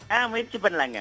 ஆ முயற்சி பண்ணலாங்க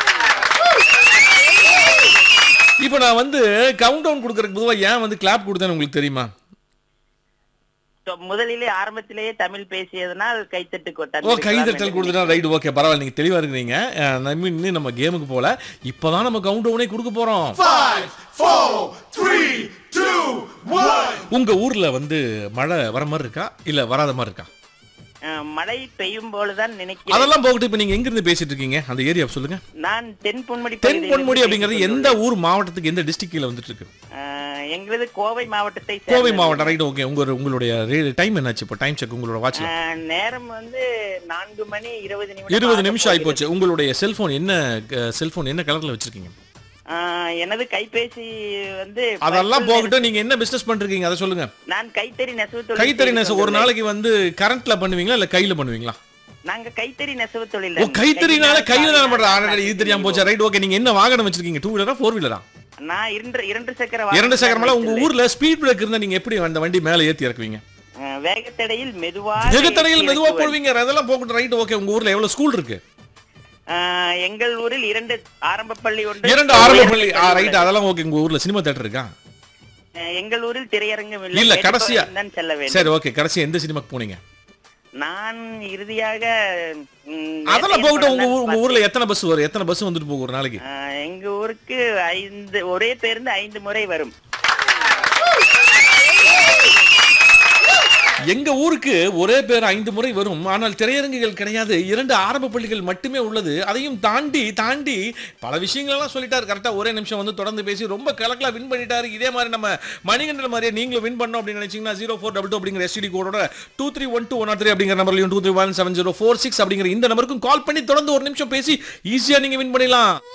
இப்போ நான் வந்து கவுண்ட் டவுன் கொடுக்கறதுக்கு பொதுவா ஏன் வந்து கிளாப் கொடுத்தேன்னு உங்களுக்கு தெரியுமா So, முதலிலே ஆரம்பத்திலேயே தமிழ் பேசியதனால் கைத்தட்டு ஓ கொட்டாங்க கை தட்டல் கொடுத்துட்டா ரைட் ஓகே பரவாயில்ல நீங்க தெளிவா இருக்கிறீங்க அஹ், நம்ம இன்னும் நம்ம கேமுக்கு போல இப்பதான் நம்ம கவுண்ட் டவுனே கொடுக்க போறோம் Five, four, three, two, one. உங்க ஊர்ல வந்து மழை வர மாதிரி இருக்கா இல்ல வராத மாதிரி இருக்கா மழை பெய்யும் போலதான் நினைக்கிறேன் அதெல்லாம் போகட்டும் இப்ப நீங்க எங்க இருந்து பேசிட்டு இருக்கீங்க அந்த ஏரியா சொல்லுங்க நான் தென் பொன்முடி தென் பகுதியிலிருந்து பொன்முடி அப்படிங்கிறது பேசிக் எந்த ஊர் மாவட்டத்துக்கு எந்த டிஸ்ட்ரிக்ட்ல வந்துட்டு இருக்கு ஆஹ், எங்களது கோவை மாவட்டத்தை கோவை சேர்ந்தது. மாவட்டம் ரைட் ஓகே உங்க உங்களுடைய டைம் என்னாச்சு இப்போ டைம் செக் உங்களோட வாட்ச்ல ஆஹ், நேரம் வந்து நான்கு மணி இருபது நிமிடம் இருபது ஆகப் நிமிஷம் ஆகி போகிறது. போச்சு உங்களுடைய செல்போன் என்ன செல்போன் என்ன கலர்ல வச்சிருக்கீங்க ஆஹ், எனது கைபேசி வந்து அதெல்லாம் பர்பிள் போகட்டும் நீங்க என்ன பிசினஸ் பண்றீங்க அதை சொல்லுங்க நிற- நான் கைத்தறி நெசவு தொழில் கைத்தறி செய்து நெசவு ஒரு கொண்டுள்ளேன். நாளைக்கு வந்து கரண்ட்ல பண்ணுவீங்களா இல்ல கையில பண்ணுவீங்களா நாங்க கைத்தறி நெசவு தொழில் ஓ கைத்தறினால கையில தான் பண்ற ஆல்ரெடி இது தெரியாம போச்சு செய்வோம். ரைட் ஓகே நீங்க என்ன வாகனம் வச்சிருக்கீங்க டூ வீலரா ஃபோர் வீலரா நான் இரண்டு இரண்டு சக்கர இரண்டு வாகனம் சக்கரமெல்லாம் உங்க வைத்துள்ளேன். ஊர்ல ஸ்பீட் பிரேக் இருந்தா நீங்க எப்படி அந்த வண்டி மேல ஏத்தி இறக்குவீங்க ஆஹ், வேகத்தடையில் மெதுவா வேகத்தடையில் மெதுவா போடுவீங்க அதெல்லாம் போகட்டும் ரைட் ஓகே உங்க ஊர்ல எவ்வளவு ஸ்கூல் இருக்கு ஆஹ், எங்கள் ஊரில் இரண்டு ஆரம்ப பள்ளி ஒன்று இரண்டு ஆரம்ப உயர்நிலைப் பள்ளி பள்ளி ரைட் உள்ளது. அதெல்லாம் ஓகே உங்க ஊர்ல சினிமா தேட்டர் இருக்கா ஆஹ், எங்கள் ஊரில் திரையரங்கம் இல்ல, இல்லை கடைசியா- மேட்டுப்பாளையம் தான் செல்ல வேண்டும் சரி ஓகே கடைசி எந்த சினிமாக்கு போனீங்க நான் இறுதியாக ம், அதெல்லாம் வேட்டையன் போகட்டும் படம் உங்க தான் ஊர் உங்க ஊர்ல எத்தனை பஸ் வரும் எத்தனை பஸ் வந்துட்டு போகும் ஒரு நாளைக்கு ஆஹ், எங்க ஊருக்கு ஐந்து ஒரே பேருந்து ஐந்து முறை வரும் எங்க ஊருக்கு ஒரே பேர் ஐந்து முறை வரும் ஆனால் திரையரங்குகள் கிடையாது இரண்டு ஆரம்ப பள்ளிகள் மட்டுமே உள்ளது அதையும் தாண்டி தாண்டி பல விஷயங்கள் எல்லாம் சொல்லிட்டாரு கரெக்டா ஒரே நிமிஷம் வந்து தொடர்ந்து பேசி ரொம்ப கலக்கலா வின் பண்ணிட்டாரு இதே மாதிரி நம்ம மணிகண்டன் மாதிரியே நீங்களும் வின் பண்ணோம் அப்படின்னு நினைச்சீங்கன்னா ஜீரோ ஃபோர் டபுள் டூ அப்படிங்கிற எஸ்டிடி கோடோட two three one two one three அப்படிங்கிற நம்பர்லையும் two three one seven zero four six அப்படிங்கிற இந்த நம்பருக்கும் கால் பண்ணி தொடர்ந்து ஒரு நிமிஷம் பேசி ஈஸியா நீங்க வின் பண்ணிடலாம்